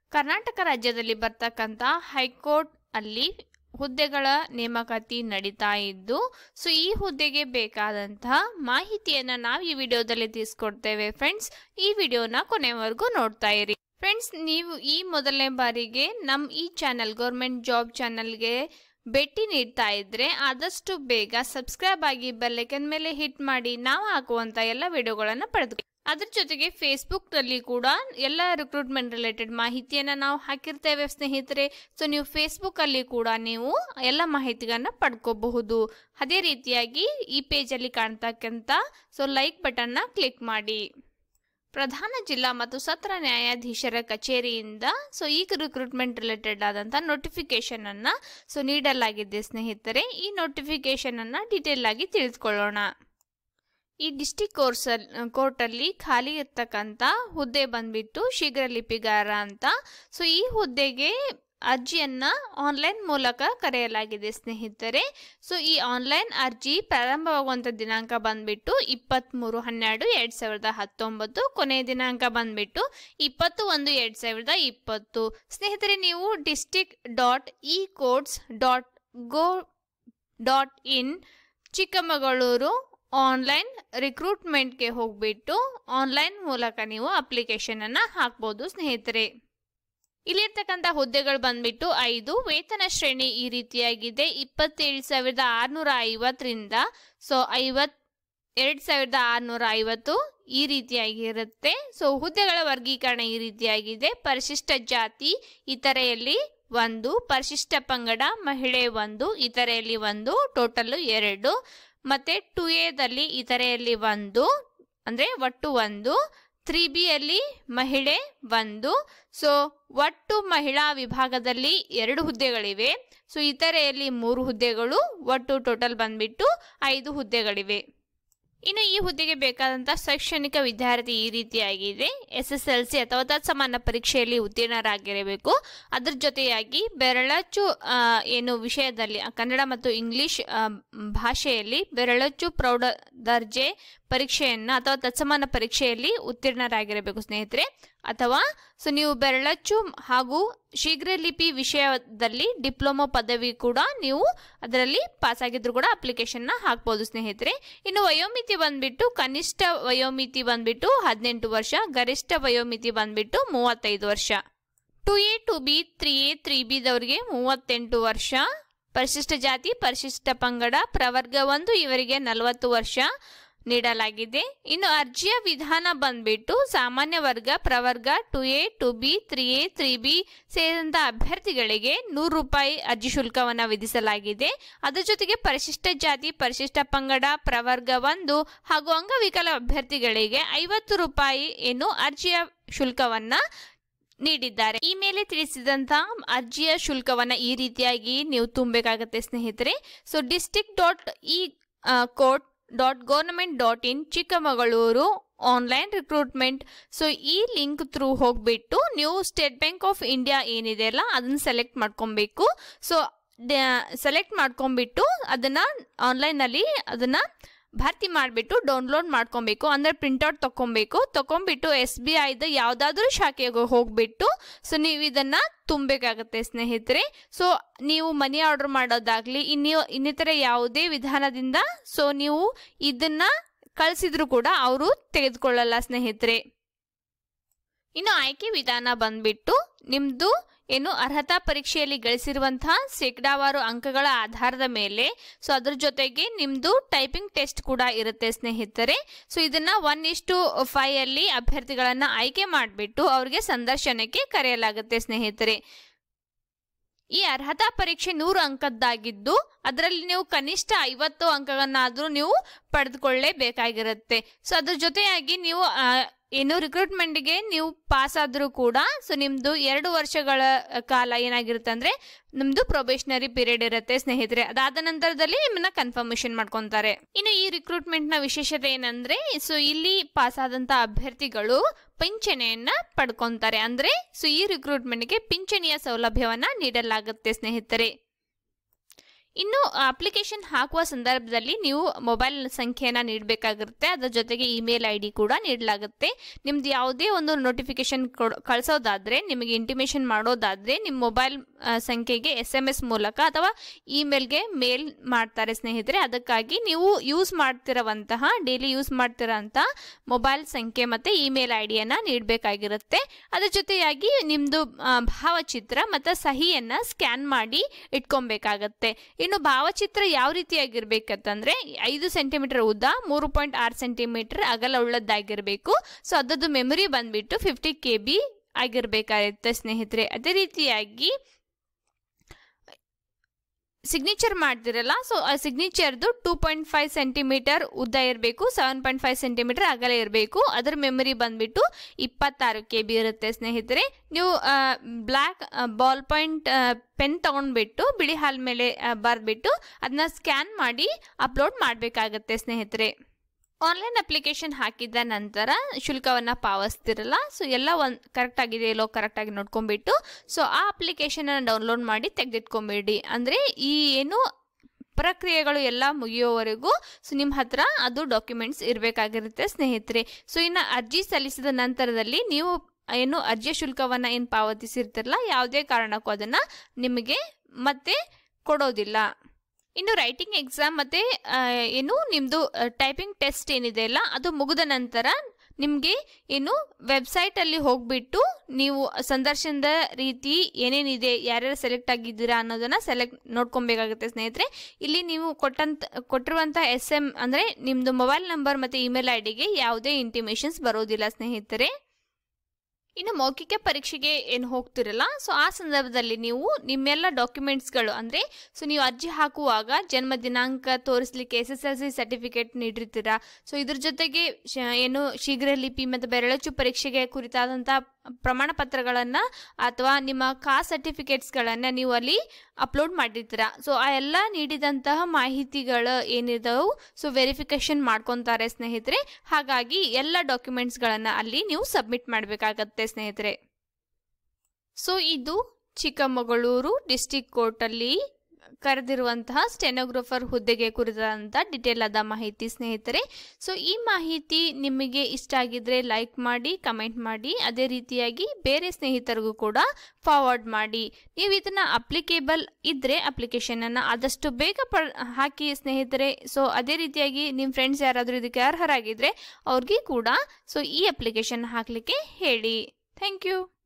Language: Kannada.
ಕರ್ನಾಟಕ ರಾಜ್ಯದಲ್ಲಿ ಬರ್ತಕ್ಕಂಥ ಹೈಕೋರ್ಟ್ ಅಲ್ಲಿ ಹುದ್ದೆಗಳ ನೇಮಕಾತಿ ನಡೀತಾ ಇದ್ದು ಸೊ ಈ ಹುದ್ದೆಗೆ ಬೇಕಾದಂತಹ ಮಾಹಿತಿಯನ್ನ ನಾವು ಈ ವಿಡಿಯೋದಲ್ಲಿ ತಿಳಿಸ್ಕೊಡ್ತೇವೆ ಫ್ರೆಂಡ್ಸ್ ಈ ವಿಡಿಯೋನ ಕೊನೆವರೆಗೂ ನೋಡ್ತಾ ಇರಿ ಫ್ರೆಂಡ್ಸ್ ನೀವು ಈ ಮೊದಲನೇ ಬಾರಿಗೆ ನಮ್ಮ ಈ ಚಾನಲ್ ಗೌರ್ಮೆಂಟ್ ಜಾಬ್ ಚಾನಲ್ಗೆ ಭೇಟಿ ನೀಡ್ತಾ ಇದ್ರೆ ಆದಷ್ಟು ಬೇಗ ಸಬ್ಸ್ಕ್ರೈಬ್ ಆಗಿ ಬೆಲ್ಲೈಕನ್ ಮೇಲೆ ಹಿಟ್ ಮಾಡಿ ನಾವು ಹಾಕುವಂತ ಎಲ್ಲ ವಿಡಿಯೋಗಳನ್ನು ಪಡೆದು ಅದ್ರ ಜೊತೆಗೆ ಫೇಸ್ಬುಕ್ನಲ್ಲಿ ಕೂಡ ಎಲ್ಲ ರಿಕ್ರೂಟ್ಮೆಂಟ್ ರಿಲೇಟೆಡ್ ಮಾಹಿತಿಯನ್ನು ನಾವು ಹಾಕಿರ್ತೇವೆ ಸ್ನೇಹಿತರೆ ಸೊ ನೀವು ಫೇಸ್ಬುಕ್ಕಲ್ಲಿ ಕೂಡ ನೀವು ಎಲ್ಲ ಮಾಹಿತಿಗಳನ್ನ ಪಡ್ಕೋಬಹುದು ಅದೇ ರೀತಿಯಾಗಿ ಈ ಪೇಜಲ್ಲಿ ಕಾಣ್ತಕ್ಕಂಥ ಸೊ ಲೈಕ್ ಬಟನ್ನ ಕ್ಲಿಕ್ ಮಾಡಿ ಪ್ರಧಾನ ಜಿಲ್ಲಾ ಮತ್ತು ಸತ್ರ ನ್ಯಾಯಾಧೀಶರ ಕಚೇರಿಯಿಂದ ಸೊ ಈ ರಿಕ್ರೂಟ್ಮೆಂಟ್ ರಿಲೇಟೆಡ್ ಆದಂಥ ನೋಟಿಫಿಕೇಶನ್ ಅನ್ನ ಸೊ ನೀಡಲಾಗಿದೆ ಸ್ನೇಹಿತರೆ ಈ ನೋಟಿಫಿಕೇಶನ್ ಅನ್ನ ಡೀಟೇಲ್ ಆಗಿ ತಿಳಿದುಕೊಳ್ಳೋಣ ಈ ಡಿಸ್ಟಿಕ್ ಕೋರ್ಸ್ ಕೋರ್ಟಲ್ಲಿ ಖಾಲಿ ಇರ್ತಕ್ಕಂಥ ಹುದ್ದೆ ಬಂದ್ಬಿಟ್ಟು ಶೀಘ್ರ ಲಿಪಿಗಾರ ಅಂತ ಸೊ ಈ ಹುದ್ದೆಗೆ ಅರ್ಜಿಯನ್ನ ಆನ್ಲೈನ್ ಮೂಲಕ ಕರೆಯಲಾಗಿದೆ ಸ್ನೇಹಿತರೆ ಸೊ ಈ ಆನ್ಲೈನ್ ಅರ್ಜಿ ಪ್ರಾರಂಭವಾಗುವಂಥ ದಿನಾಂಕ ಬಂದ್ಬಿಟ್ಟು ಇಪ್ಪತ್ತ್ಮೂರು ಹನ್ನೆರಡು ಎರಡು ಸಾವಿರದ ಹತ್ತೊಂಬತ್ತು ಕೊನೆಯ ದಿನಾಂಕ ಬಂದ್ಬಿಟ್ಟು ಇಪ್ಪತ್ತು ಒಂದು ಎರಡು ಸಾವಿರದ ಇಪ್ಪತ್ತು ಸ್ನೇಹಿತರೆ ನೀವು district dot e courts dot gov dot in Chikkamagaluru online ರಿಕ್ರೂಟ್ಮೆಂಟ್ಗೆ ಹೋಗ್ಬಿಟ್ಟು ಆನ್ಲೈನ್ ಮೂಲಕ ನೀವು ಅಪ್ಲಿಕೇಶನ್ ಅನ್ನ ಹಾಕ್ಬೋದು ಸ್ನೇಹಿತರೆ ಇಲ್ಲಿರ್ತಕ್ಕಂಥ ಹುದ್ದೆಗಳು ಬಂದ್ಬಿಟ್ಟು ಐದು ವೇತನ ಶ್ರೇಣಿ ಈ ರೀತಿಯಾಗಿದೆ ಇಪ್ಪತ್ತೇಳು ಸಾವಿರದ ಆರುನೂರ ಐವತ್ತರಿಂದ ಸೊ ಐವತ್ ಎರಡು ಸಾವಿರದ ಆರುನೂರ ಐವತ್ತು ಈ ರೀತಿಯಾಗಿರುತ್ತೆ ಸೊ ಹುದ್ದೆಗಳ ವರ್ಗೀಕರಣ ಈ ರೀತಿಯಾಗಿದೆ ಪರಿಶಿಷ್ಟ ಜಾತಿ ಇತರೆಯಲ್ಲಿ ಒಂದು ಪರಿಶಿಷ್ಟ ಪಂಗಡ ಮಹಿಳೆ ಒಂದು ಇತರೆಯಲ್ಲಿ ಒಂದು ಟೋಟಲ್ ಎರಡು ಮತ್ತೆ ಟು ಎದಲ್ಲಿ ಇತರೆಯಲ್ಲಿ ಒಂದು ಅಂದರೆ ಒಟ್ಟು ಒಂದು ತ್ರೀ ಬಿ ಅಲ್ಲಿ ಮಹಿಳೆ ಒಂದು ಸೊ ಒಟ್ಟು ಮಹಿಳಾ ವಿಭಾಗದಲ್ಲಿ ಎರಡು ಹುದ್ದೆಗಳಿವೆ ಸೊ ಇತರೆಯಲ್ಲಿ ಮೂರು ಹುದ್ದೆಗಳು ಒಟ್ಟು ಟೋಟಲ್ ಬಂದ್ಬಿಟ್ಟು ಐದು ಹುದ್ದೆಗಳಿವೆ ಇನ್ನು ಈ ಹುದ್ದೆಗೆ ಬೇಕಾದಂಥ ಶೈಕ್ಷಣಿಕ ವಿದ್ಯಾರ್ಥಿ ಈ ರೀತಿಯಾಗಿದೆ ಎಸ್ ಎಸ್ ಎಲ್ ಸಿ ಅಥವಾ ತತ್ಸಮಾನ ಪರೀಕ್ಷೆಯಲ್ಲಿ ಉತ್ತೀರ್ಣರಾಗಿರಬೇಕು ಅದ್ರ ಜೊತೆಯಾಗಿ ಬೆರಳಚ್ಚು ಆ, ಏನು ವಿಷಯದಲ್ಲಿ ಆ, ಕನ್ನಡ ಮತ್ತು ಇಂಗ್ಲಿಷ್ ಆ, ಭಾಷೆಯಲ್ಲಿ ಬೆರಳಚ್ಚು ಪ್ರೌಢ ದರ್ಜೆ ಪರೀಕ್ಷೆಯನ್ನು ಅಥವಾ ತತ್ಸಮಾನ ಪರೀಕ್ಷೆಯಲ್ಲಿ ಉತ್ತೀರ್ಣರಾಗಿರಬೇಕು ಸ್ನೇಹಿತರೆ ಅಥವಾ ಸೊ ನೀವು ಬೆರಳಚ್ಚು ಹಾಗೂ ಶೀಘ್ರ ಲಿಪಿ ವಿಷಯದಲ್ಲಿ ಡಿಪ್ಲೊಮಾ ಪದವಿ ಕೂಡ ನೀವು ಅದರಲ್ಲಿ ಪಾಸ್ ಆಗಿದ್ರು ಕೂಡ ಅಪ್ಲಿಕೇಶನ್ನ ಹಾಕ್ಬೋದು ಸ್ನೇಹಿತರೆ ಇನ್ನು ವಯೋಮಿತಿ ಬಂದ್ಬಿಟ್ಟು ಕನಿಷ್ಠ ವಯೋಮಿತಿ ಬಂದ್ಬಿಟ್ಟು ಹದಿನೆಂಟು ವರ್ಷ ಗರಿಷ್ಠ ವಯೋಮಿತಿ ಬಂದ್ಬಿಟ್ಟು ಮೂವತ್ತೈದು ವರ್ಷ two A two B three A three ಬಿದವರಿಗೆ ಮೂವತ್ತೆಂಟು ವರ್ಷ ಪರಿಶಿಷ್ಟ ಜಾತಿ ಪರಿಶಿಷ್ಟ ಪಂಗಡ ಪ್ರವರ್ಗ ಒಂದು ಇವರಿಗೆ ನಲವತ್ತು ವರ್ಷ ನೀಡಲಾಗಿದೆ ಇನ್ನು ಅರ್ಜಿಯ ವಿಧಾನ ಬಂದ್ಬಿಟ್ಟು ಸಾಮಾನ್ಯ ವರ್ಗ ಪ್ರವರ್ಗ two A two B three A three B ಸೇರಿದಂಥ ಅಭ್ಯರ್ಥಿಗಳಿಗೆ ನೂರು ರೂಪಾಯಿ ಅರ್ಜಿ ಶುಲ್ಕವನ್ನು ವಿಧಿಸಲಾಗಿದೆ ಅದರ ಜೊತೆಗೆ ಪರಿಶಿಷ್ಟ ಜಾತಿ ಪರಿಶಿಷ್ಟ ಪಂಗಡ ಪ್ರವರ್ಗ ಒಂದು ಹಾಗೂ ಅಂಗವಿಕಲ ಅಭ್ಯರ್ಥಿಗಳಿಗೆ ಐವತ್ತು ರೂಪಾಯಿ ಏನು ಅರ್ಜಿಯ ಶುಲ್ಕವನ್ನ ನೀಡಿದ್ದಾರೆ ಈ ಮೇಲೆ ತಿಳಿಸಿದಂತ ಅರ್ಜಿಯ ಶುಲ್ಕವನ್ನ ಈ ರೀತಿಯಾಗಿ ನೀವು ತುಂಬಬೇಕಾಗತ್ತೆ ಸ್ನೇಹಿತರೆ so district dot e court dot government dot in Chikkamagaluru online recruitment so ಈ ಲಿಂಕ್ ಥ್ರೂ ಹೋಗ್ಬಿಟ್ಟು ನೀವು ಸ್ಟೇಟ್ ಬ್ಯಾಂಕ್ ಆಫ್ ಇಂಡಿಯಾ ಏನಿದೆ ಅಲ್ಲ ಅದನ್ನ ಸೆಲೆಕ್ಟ್ ಮಾಡ್ಕೊಬೇಕು ಸೊ ಸೆಲೆಕ್ಟ್ ಮಾಡ್ಕೊಂಬಿಟ್ಟು ಅದನ್ನ ಆನ್ಲೈನಲ್ಲಿ ಅದನ್ನ ಭರ್ತಿ ಮಾಡಿಬಿಟ್ಟು ಡೌನ್ಲೋಡ್ ಮಾಡ್ಕೊಬೇಕು ಅಂದರೆ ಪ್ರಿಂಟೌಟ್ ತೊಗೊಬೇಕು ತೊಗೊಂಬಿಟ್ಟು ಎಸ್ ಬಿ ಐದ ಯಾವುದಾದ್ರೂ ಶಾಖೆಗೆ ಹೋಗ್ಬಿಟ್ಟು ಸೊ ನೀವು ಇದನ್ನು ತುಂಬಬೇಕಾಗತ್ತೆ ಸ್ನೇಹಿತರೆ ಸೊ ನೀವು ಮನಿ ಆರ್ಡರ್ ಮಾಡೋದಾಗ್ಲಿ ಇನ್ನು ಇನ್ನಿತರ ಯಾವುದೇ ವಿಧಾನದಿಂದ ಸೊ ನೀವು ಇದನ್ನ ಕಳಿಸಿದ್ರು ಕೂಡ ಅವರು ತೆಗೆದುಕೊಳ್ಳಲ್ಲ ಸ್ನೇಹಿತರೆ ಇನ್ನು ಆಯ್ಕೆ ವಿಧಾನ ಬಂದ್ಬಿಟ್ಟು ನಿಮ್ಮದು ಏನು ಅರ್ಹತಾ ಪರೀಕ್ಷೆಯಲ್ಲಿ ಗಳಿಸಿರುವಂತಹ ಶೇಕಡಾವಾರು ಅಂಕಗಳ ಆಧಾರದ ಮೇಲೆ ಸೊ ಅದ್ರ ಜೊತೆಗೆ ನಿಮ್ಮದು ಟೈಪಿಂಗ್ ಟೆಸ್ಟ್ ಕೂಡ ಇರುತ್ತೆ ಸ್ನೇಹಿತರೆ ಸೊ ಇದನ್ನ ಒನ್ ಇಷ್ಟು ಫೈವ್ ಅಲ್ಲಿ ಅಭ್ಯರ್ಥಿಗಳನ್ನ ಆಯ್ಕೆ ಮಾಡಿಬಿಟ್ಟು ಅವ್ರಿಗೆ ಸಂದರ್ಶನಕ್ಕೆ ಕರೆಯಲಾಗುತ್ತೆ ಸ್ನೇಹಿತರೆ ಈ ಅರ್ಹತಾ ಪರೀಕ್ಷೆ ನೂರು ಅಂಕದ್ದಾಗಿದ್ದು ಅದರಲ್ಲಿ ನೀವು ಕನಿಷ್ಠ ಐವತ್ತು ಅಂಕಗಳನ್ನಾದರೂ ನೀವು ಪಡೆದುಕೊಳ್ಳೇಬೇಕಾಗಿರುತ್ತೆ ಸೊ ಅದ್ರ ಜೊತೆಯಾಗಿ ನೀವು ಆ, ಏನು ರಿಕ್ರೂಟ್ಮೆಂಟ್ಗೆ ನೀವು ಪಾಸ್ ಆದರೂ ಕೂಡ ಸೊ ನಿಮ್ಮದು ಎರಡು ವರ್ಷಗಳ ಕಾಲ ಏನಾಗಿರುತ್ತೆ ಅಂದರೆ ನಿಮ್ಮದು ಪ್ರೊಬೇಷನರಿ ಪೀರಿಯಡ್ ಇರುತ್ತೆ ಸ್ನೇಹಿತರೆ ಅದಾದ ನಂತರದಲ್ಲಿ ನಿಮ್ಮನ್ನ ಕನ್ಫರ್ಮೇಷನ್ ಮಾಡ್ಕೊತಾರೆ ಇನ್ನು ಈ ರಿಕ್ರೂಟ್ಮೆಂಟ್ನ ವಿಶೇಷತೆ ಏನಂದ್ರೆ ಸೊ ಇಲ್ಲಿ ಪಾಸ್ ಆದಂಥ ಅಭ್ಯರ್ಥಿಗಳು ಪಿಂಚಣಿಯನ್ನ ಪಡ್ಕೊಂತಾರೆ ಅಂದ್ರೆ ಸೊ ಈ ರಿಕ್ರೂಟ್ಮೆಂಟ್ಗೆ ಪಿಂಚಣಿಯ ಸೌಲಭ್ಯವನ್ನ ನೀಡಲಾಗುತ್ತೆ ಸ್ನೇಹಿತರೆ ಇನ್ನು ಅಪ್ಲಿಕೇಶನ್ ಹಾಕುವ ಸಂದರ್ಭದಲ್ಲಿ ನೀವು ಮೊಬೈಲ್ ಸಂಖ್ಯೆಯನ್ನು ನೀಡಬೇಕಾಗಿರುತ್ತೆ ಅದರ ಜೊತೆಗೆ ಇಮೇಲ್ ಐ ಡಿ ಕೂಡ ನೀಡಲಾಗುತ್ತೆ ನಿಮ್ದು ಯಾವುದೇ ಒಂದು ನೋಟಿಫಿಕೇಶನ್ ಕಳಿಸೋದಾದರೆ ನಿಮಗೆ ಇಂಟಿಮೇಷನ್ ಮಾಡೋದಾದರೆ ನಿಮ್ಮ ಮೊಬೈಲ್ ಸಂಖ್ಯೆಗೆ ಎಸ್ ಎಮ್ ಎಸ್ ಮೂಲಕ ಅಥವಾ ಇಮೇಲ್ಗೆ ಮೇಲ್ ಮಾಡ್ತಾರೆ ಸ್ನೇಹಿತರೆ ಅದಕ್ಕಾಗಿ ನೀವು ಯೂಸ್ ಮಾಡ್ತಿರುವಂತಹ ಡೈಲಿ ಯೂಸ್ ಮಾಡ್ತಿರೋಂಥ ಮೊಬೈಲ್ ಸಂಖ್ಯೆ ಮತ್ತು ಇಮೇಲ್ ಐ ಡಿಯನ್ನು ನೀಡಬೇಕಾಗಿರುತ್ತೆ ಅದರ ಜೊತೆಯಾಗಿ ನಿಮ್ಮದು ಭಾವಚಿತ್ರ ಮತ್ತು ಸಹಿಯನ್ನು ಸ್ಕ್ಯಾನ್ ಮಾಡಿ ಇಟ್ಕೊಬೇಕಾಗತ್ತೆ ಇನ್ನು ಭಾವಚಿತ್ರ ಯಾವ ರೀತಿಯಾಗಿರ್ಬೇಕಂತಂದ್ರೆ ಐದು ಸೆಂಟಿಮೀಟರ್ ಉದ್ದ ಮೂರು ಪಾಯಿಂಟ್ ಆರು ಸೆಂಟಿಮೀಟರ್ ಅಗಲ ಉಳ್ಳದ್ದಾಗಿರಬೇಕು ಸೊ ಅದರದ್ದು ಮೆಮೊರಿ ಬಂದ್ಬಿಟ್ಟು ಫಿಫ್ಟಿ ಕೆ ಬಿ ಆಗಿರಬೇಕಾಗುತ್ತೆ ಸ್ನೇಹಿತರೆ ಅದೇ ರೀತಿಯಾಗಿ ಸಿಗ್ನೇಚರ್ ಮಾಡ್ತಿರಲ್ಲ ಸೊ ಆ ಸಿಗ್ನೇಚರ್ದು ಟೂ ಪಾಯಿಂಟ್ ಫೈವ್ ಸೆಂಟಿಮೀಟರ್ ಉದ್ದ ಇರಬೇಕು ಸೆವೆನ್ ಪಾಯಿಂಟ್ ಫೈವ್ ಸೆಂಟಿಮೀಟರ್ ಅಗಲ ಇರಬೇಕು ಅದರ ಮೆಮೊರಿ ಬಂದ್ಬಿಟ್ಟು ಇಪ್ಪತ್ತಾರು ಕೆ ಬಿ ಇರುತ್ತೆ ಸ್ನೇಹಿತರೆ ನೀವು ಬ್ಲ್ಯಾಕ್ ಬಾಲ್ ಪಾಯಿಂಟ್ ಪೆನ್ ತೊಗೊಂಡ್ಬಿಟ್ಟು ಬಿಳಿ ಹಾಲ್ ಮೇಲೆ ಬರೆದ್ಬಿಟ್ಟು ಅದನ್ನ ಸ್ಕ್ಯಾನ್ ಮಾಡಿ ಅಪ್ಲೋಡ್ ಮಾಡಬೇಕಾಗತ್ತೆ ಸ್ನೇಹಿತರೆ ಆನ್ಲೈನ್ ಅಪ್ಲಿಕೇಶನ್ ಹಾಕಿದ ನಂತರ ಶುಲ್ಕವನ್ನು ಪಾವತಿಸ್ತಿರಲ್ಲ ಸೊ ಎಲ್ಲ ಒಂದು ಕರೆಕ್ಟ್ ಆಗಿದೆ ಇಲ್ಲೋ ಕರೆಕ್ಟಾಗಿ ನೋಡ್ಕೊಂಬಿಟ್ಟು ಸೊ ಆ ಅಪ್ಲಿಕೇಶನನ್ನು ಡೌನ್ಲೋಡ್ ಮಾಡಿ ತೆಗೆದಿಟ್ಕೊಂಬಿಡಿ ಅಂದರೆ ಈ ಏನು ಪ್ರಕ್ರಿಯೆಗಳು ಎಲ್ಲ ಮುಗಿಯೋವರೆಗೂ ಸೊ ನಿಮ್ಮ ಹತ್ರ ಅದು ಡಾಕ್ಯುಮೆಂಟ್ಸ್ ಇರಬೇಕಾಗಿರುತ್ತೆ ಸ್ನೇಹಿತರೆ ಸೊ ಇನ್ನು ಅರ್ಜಿ ಸಲ್ಲಿಸಿದ ನಂತರದಲ್ಲಿ ನೀವು ಏನು ಅರ್ಜಿಯ ಶುಲ್ಕವನ್ನು ಏನು ಪಾವತಿಸಿರ್ತಿರಲ್ಲ ಯಾವುದೇ ಕಾರಣಕ್ಕೂ ಅದನ್ನು ನಿಮಗೆ ಮತ್ತೆ ಕೊಡೋದಿಲ್ಲ ಇನ್ನು ರೈಟಿಂಗ್ ಎಕ್ಸಾಮ್ ಮತ್ತು ಏನು ನಿಮ್ಮದು ಟೈಪಿಂಗ್ ಟೆಸ್ಟ್ ಏನಿದೆ ಅಲ್ಲ ಅದು ಮುಗಿದ ನಂತರ ನಿಮಗೆ ಏನು ವೆಬ್ಸೈಟಲ್ಲಿ ಹೋಗಿಬಿಟ್ಟು ನೀವು ಸಂದರ್ಶನದ ರೀತಿ ಏನೇನಿದೆ ಯಾರ್ಯಾರು ಸೆಲೆಕ್ಟ್ ಆಗಿದ್ದೀರಾ ಅನ್ನೋದನ್ನು ಸೆಲೆಕ್ಟ್ ನೋಡ್ಕೊಬೇಕಾಗುತ್ತೆ ಸ್ನೇಹಿತರೆ ಇಲ್ಲಿ ನೀವು ಕೊಟ್ಟಂತ ಕೊಟ್ಟಿರುವಂಥ ಎಸ್ ಎಮ್ ಅಂದರೆ ನಿಮ್ಮದು ಮೊಬೈಲ್ ನಂಬರ್ ಮತ್ತು ಇಮೇಲ್ ಐ ಡಿಗೆ ಯಾವುದೇ ಇಂಟಿಮೇಷನ್ಸ್ ಬರೋದಿಲ್ಲ ಸ್ನೇಹಿತರೆ ಇನ್ನು ಮೌಖಿಕ ಪರೀಕ್ಷೆಗೆ ಏನು ಹೋಗ್ತಿರಲ್ಲ ಸೊ ಆ ಸಂದರ್ಭದಲ್ಲಿ ನೀವು ನಿಮ್ಮೆಲ್ಲ ಡಾಕ್ಯುಮೆಂಟ್ಸ್ಗಳು ಅಂದರೆ ಸೊ ನೀವು ಅರ್ಜಿ ಹಾಕುವಾಗ ಜನ್ಮ ದಿನಾಂಕ ತೋರಿಸ್ಲಿಕ್ಕೆ S S L C certificate ನೀಡಿರ್ತೀರಾ ಸೊ ಇದ್ರ ಜೊತೆಗೆ ಶ- ಏನು ಶೀಘ್ರ ಲಿಪಿ ಮತ್ತು ಬೆರಳಚ್ಚು ಪರೀಕ್ಷೆಗೆ ಕುರಿತಾದಂಥ ಪ್ರಮಾಣ ಪತ್ರಗಳನ್ನು ಅಥವಾ ನಿಮ್ಮ ಕಾಸ್ಟ್ ಸರ್ಟಿಫಿಕೇಟ್ಸ್ಗಳನ್ನು ನೀವು ಅಲ್ಲಿ ಅಪ್ಲೋಡ್ ಮಾಡಿರ್ತೀರಾ ಸೊ ಆ ಎಲ್ಲ ನೀಡಿದಂತಹ ಮಾಹಿತಿಗಳು ಏನಿದಾವು ಸೊ ವೆರಿಫಿಕೇಶನ್ ಮಾಡ್ಕೊತಾರೆ ಸ್ನೇಹಿತರೆ ಹಾಗಾಗಿ ಎಲ್ಲ ಡಾಕ್ಯುಮೆಂಟ್ಸ್ಗಳನ್ನು ಅಲ್ಲಿ ನೀವು ಸಬ್ಮಿಟ್ ಮಾಡಬೇಕಾಗತ್ತೆ ಸ್ನೇಹಿತರೆ ಸೊ ಇದು ಚಿಕ್ಕಮಗಳೂರು ಡಿಸ್ಟಿಕ್ ಕೋರ್ಟಲ್ಲಿ ಕರೆದಿರುವಂತಹ ಸ್ಟೆನೋಗ್ರಫರ್ ಹುದ್ದೆಗೆ ಕುರಿತಾದಂಥ ಡಿಟೇಲ್ ಆದ ಮಾಹಿತಿ ಸ್ನೇಹಿತರೆ ಸೊ ಈ ಮಾಹಿತಿ ನಿಮಗೆ ಇಷ್ಟ ಆಗಿದ್ರೆ ಲೈಕ್ ಮಾಡಿ ಕಮೆಂಟ್ ಮಾಡಿ ಅದೇ ರೀತಿಯಾಗಿ ಬೇರೆ ಸ್ನೇಹಿತರಿಗೂ ಕೂಡ ಫಾರ್ವರ್ಡ್ ಮಾಡಿ ನೀವು ಇದನ್ನು ಅಪ್ಲಿಕೇಬಲ್ ಇದ್ದರೆ ಅಪ್ಲಿಕೇಶನನ್ನು ಆದಷ್ಟು ಬೇಗ ಪ ಹಾಕಿ ಸ್ನೇಹಿತರೆ ಸೊ ಅದೇ ರೀತಿಯಾಗಿ ನಿಮ್ಮ ಫ್ರೆಂಡ್ಸ್ ಯಾರಾದರೂ ಇದಕ್ಕೆ ಅರ್ಹರಾಗಿದ್ದರೆ ಅವ್ರಿಗೆ ಕೂಡ ಸೊ ಈ ಅಪ್ಲಿಕೇಶನ್ ಹಾಕಲಿಕ್ಕೆ ಹೇಳಿ ಥ್ಯಾಂಕ್ ಯು